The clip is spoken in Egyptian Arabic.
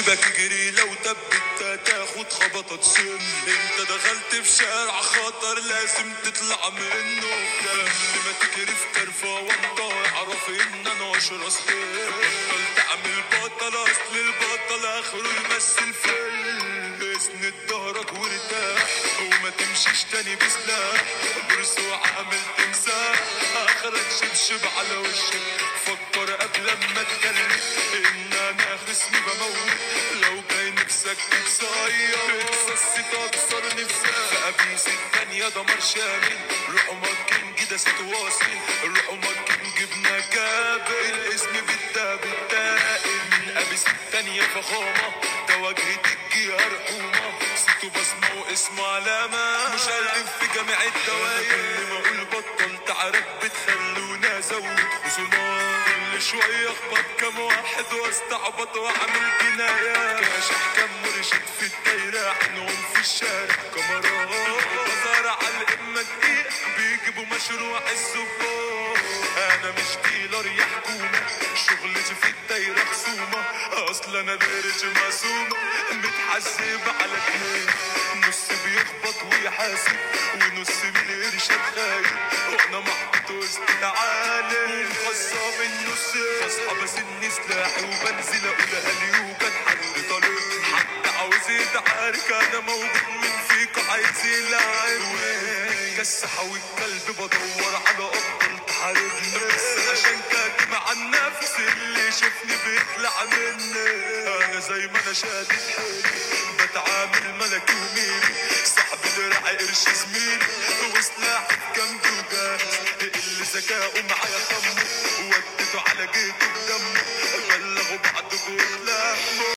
سيبك جري لو تبت تاخد خبطة سن انت دخلت في شارع خطر لازم تطلع منه قبل ما تجري في كرفة وانت اعرف ان انا اشرس بطل تعمل بطل اصل البطل اخره يمثل فيلم اسند ظهرك وارتاح وما تمشيش تاني بسلاح برس وعامل تمساح اخرك شبشب على وشك فكر قبل ما اتكلم ان انا خصمي بموت لو جاي نفسك تتصير قصصي تكسر نفسك فابيس التانية دمر شامل روحوا مكن جدا ستواصل روحوا مكن جبنا كابل الاسم بالدا بالتائل من ابيس التانية فخامة تواجهة الجهة رحومة صوته بصمة واسمه علامة مشرف في جميع الدوائر كل ما اقول بطل تعرف بتخلونا ازود خصومات كل شوية اخبط كم واحد واستعبط واعمل جنايات كاشح كم مرشد في الدايرة عنهم في الشارع كاميرات بزار على الامة دقيق بيجيبوا مشروع الزبون انا مش ديلر يا حكومة شغلتي في الدايرة خصومة اصل انا دايرتي مقسومة متحسب على اتنين نص بيخبط ويحاسب ونص من الارشاد خايف وانا محطوط وسط العالم مخصم النص بصحى بسن سلاحي وبنزل اقولها ليوجد حد طالب حد عاوز يتعارك انا موجود من فيكو عايز يلعب كسحة والكلب بدور على افضل تحاربني بس عشان كاتم عن نفسي اللي يشوفني بيطلع مني انا زي ما انا شادد حيلي بتعامل ملكي وميري صاحب دراعي قرش زميلي وسلاحي في جنبي وجاهز اللي ذكاؤه معايا خمه وديته على جيته بدمه بلغوا بعض بيتلموا